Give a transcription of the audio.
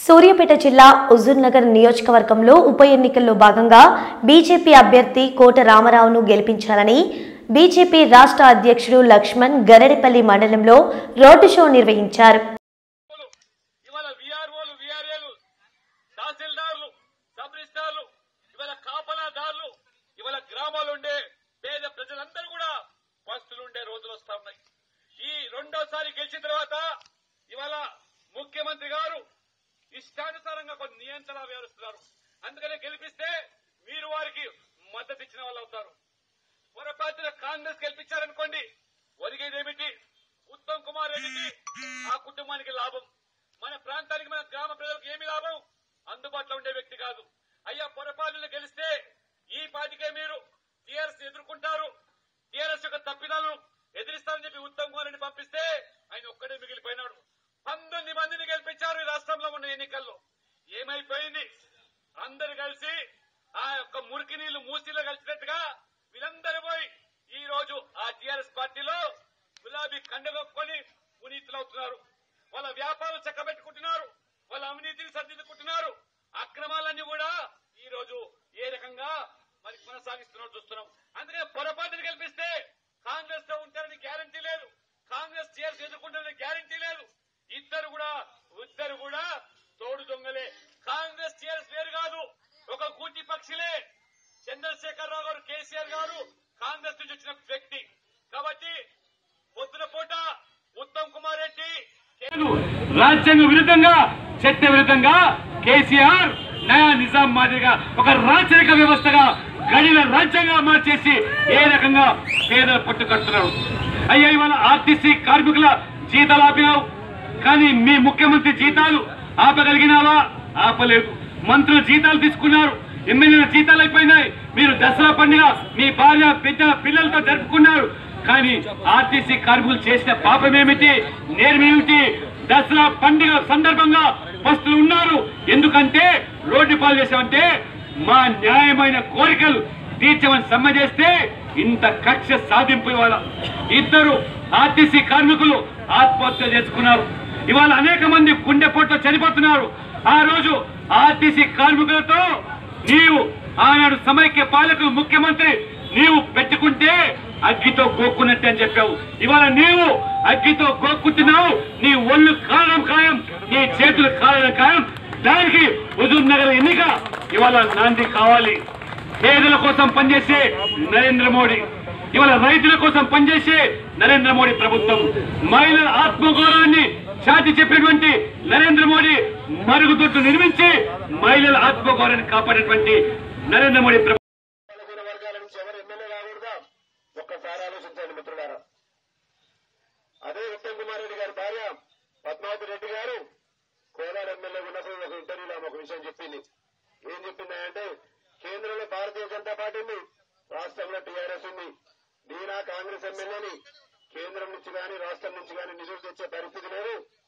సూర్యాపేట జిల్లా హుజూర్నగర్ నియోజకవర్గంలో ఉప ఎన్నికల్లో భాగంగా బీజేపీ అభ్యర్థి కోట రామారావును గెలిపించాలని బీజేపీ రాష్ట్ర అధ్యక్షుడు లక్ష్మణ్ గరడిపల్లి మండలంలో రోడ్డు షో నిర్వహించారు ఇవాళ విఆర్ఓలు విఆర్ఏలు తహసీల్దార్లు సబ్ రిజిస్టార్లు ఇవాళ కాపలాదారులు ఇవాళ గ్రామాలు ఉండే పేద ప్రజలందరూ కూడా పస్తులు ఉండే రోజులు వస్తా ఉన్నాయి ఈ రెండోసారి గెలిచిన తర్వాత ఇవాళ ముఖ్యమంత్రి గారు ఇష్టానుసారంగా కొన్ని నియంత్రణ వ్యవహరిస్తున్నారు అందుకనే గెలిపిస్తే మీరు వారికి మద్దతు ఇచ్చిన వాళ్ళు అవుతారు పొరపాటున కాంగ్రెస్ గెలిపించారనుకోండి ఒరిగేదేమిటి ఉత్తమ్ కుమార్ రెడ్డికి ఆ కుటుంబానికి లాభం మన ప్రాంతానికి మన గ్రామ ప్రజలకు ఏమి లాభం అందుబాటులో ఉండే వ్యక్తి కాదు అయ్యా పొరపాటున గెలిస్తే ఈ పాటికే మీరు టీఆర్ఎస్ ఎదుర్కొంటారు టీఆర్ఎస్ యొక్క తప్పిదాలను ఎదిరిస్తారని చెప్పి ఉత్తమ్ కుమార్ రెడ్డి పంపిస్తే ఆయన ఒక్కడే మిగిలిపోయినాడు పంతొమ్మిది మందిని గెలిపించారు ఈ రాష్ట్రంలో ఉన్న ఎన్నికల్లో ఏమైపోయింది అందరు కలిసి ఆ యొక్క మురికి నీళ్లు మూసీలో కలిసినట్టుగా వీళ్ళందరూ పోయి ఈ రోజు ఆ టీఆర్ఎస్ పార్టీలో గులాబీ కండగొక్కుని పునీతులవుతున్నారు వాళ్ళ వ్యాపారాలు చక్కబెట్టుకుంటున్నారు వాళ్ళ అవినీతిని సర్దిద్దుకుంటున్నారు అక్రమాలన్నీ కూడా ఈ రోజు ఏ రకంగా మరి కొనసాగిస్తున్నారు చూస్తున్నాం అందుకే పొరపాటును కల్పిస్తే కాంగ్రెస్ తో ఉంటారని గ్యారంటీ లేదు కాంగ్రెస్ టీఆర్ఎస్ ఎదుర్కొంటారని గ్యారంటీ లేదు ఇద్దరు కూడా ఇద్దరు కూడా తోడు దొంగలే కాంగ్రెస్ టీఆర్ఎస్ వేరు కాదు ఒక కూటి పక్షులే చంద్రశేఖర్ రావు గారు కేసీఆర్ గారు కాంగ్రెస్ నుంచి వచ్చిన వ్యక్తి కాబట్టి పొద్దున పూట ఉత్తమ్ కుమార్ రెడ్డి రాజ్యాంగ విరుద్ధంగా చట్ట విరుద్ధంగా కేసీఆర్ నయా నిజాం మాదిరిగా ఒక రాచరిక వ్యవస్థగా గడిల రాజ్యాంగం మార్చేసి ఏ రకంగా పేదల పట్టు కడుతున్నారు అయ్యా ఇవాళ ఆర్టీసీ కార్మికుల జీతాలు ఆపినావు కానీ మీ ముఖ్యమంత్రి జీతాలు ఆపగలిగినావా ఆపలేదు మంత్రుల జీతాలు తీసుకున్నారు ఎమ్మెల్యేల జీతాలు అయిపోయినాయి మీరు దసరా పండుగ మీ భార్య బిడ్డ పిల్లలతో జరుపుకున్నారు కానీ ఆర్టీసీ కార్మికులు చేసిన పాపమేమిటి నేరమేమిటి దసరా పండుగ సందర్భంగా వస్తులు ఉన్నారు ఎందుకంటే రోడ్డు పాలు చేశామంటే మా న్యాయమైన కోరికలు తీర్చమని సమ్మె చేస్తే ఇంత కక్ష సాధింపు ఇవాళ ఇద్దరు ఆర్టీసీ కార్మికులు ఆత్మహత్య చేసుకున్నారు ఇవాళ అనేక మంది గుండెపోటుతో చనిపోతున్నారు ఆ రోజు ఆర్టీసీ కార్మికులతో నీవు ఆనాడు సమైక్య పాలకులు ముఖ్యమంత్రి నీవు పెట్టుకుంటే అగ్గితో గోక్కున్నట్టే అని చెప్పావు ఇవాళ నీవు అగ్గితో గోక్కుతున్నావు నీ ఒళ్ళు కారణం ఖాయం నీ చేతులు కారణం ఖాయం దానికి హుజూర్ నగర్ ఎన్నిక ఇవాళ నాంది కావాలి పేదల కోసం పనిచేసే నరేంద్ర మోడీ ఇవాళ రైతుల కోసం పనిచేసే నరేంద్ర మోడీ ప్రభుత్వం మహిళల ఆత్మగౌరవాన్ని చాటి చెప్పినటువంటి నరేంద్ర మోడీ మరుగుదొడ్లు నిర్మించి మహిళల ఆత్మగౌరవాన్ని కాపాడేటువంటి నరేంద్ర మోడీ ప్రభుత్వం బలహీన వర్గాల నుంచి ఎవరు ఎమ్మెల్యే కాకూడదా ఒక్కసారి ఆలోచించండి మిత్రులారా అదే ఉత్తమ్ కుమార్ రెడ్డి గారి భార్య పద్మావతి రెడ్డి గారు కోదాడ ఎమ్మెల్యే ఉన్నప్పుడు ఒక ఇంటర్వ్యూలో ఆమె ఒక విషయం చెప్పింది ఏం చెప్పింది అంటే కేంద్రంలో భారతీయ జనతా పార్టీ ఉంది రాష్ట్రంలో టీఆర్ఎస్ ఉంది నేనా కాంగ్రెస్ ఎమ్మెల్యేని కేంద్రం నుంచి గాని రాష్ట్రం నుంచి గాని నిధులు తెచ్చే పరిస్థితి లేదు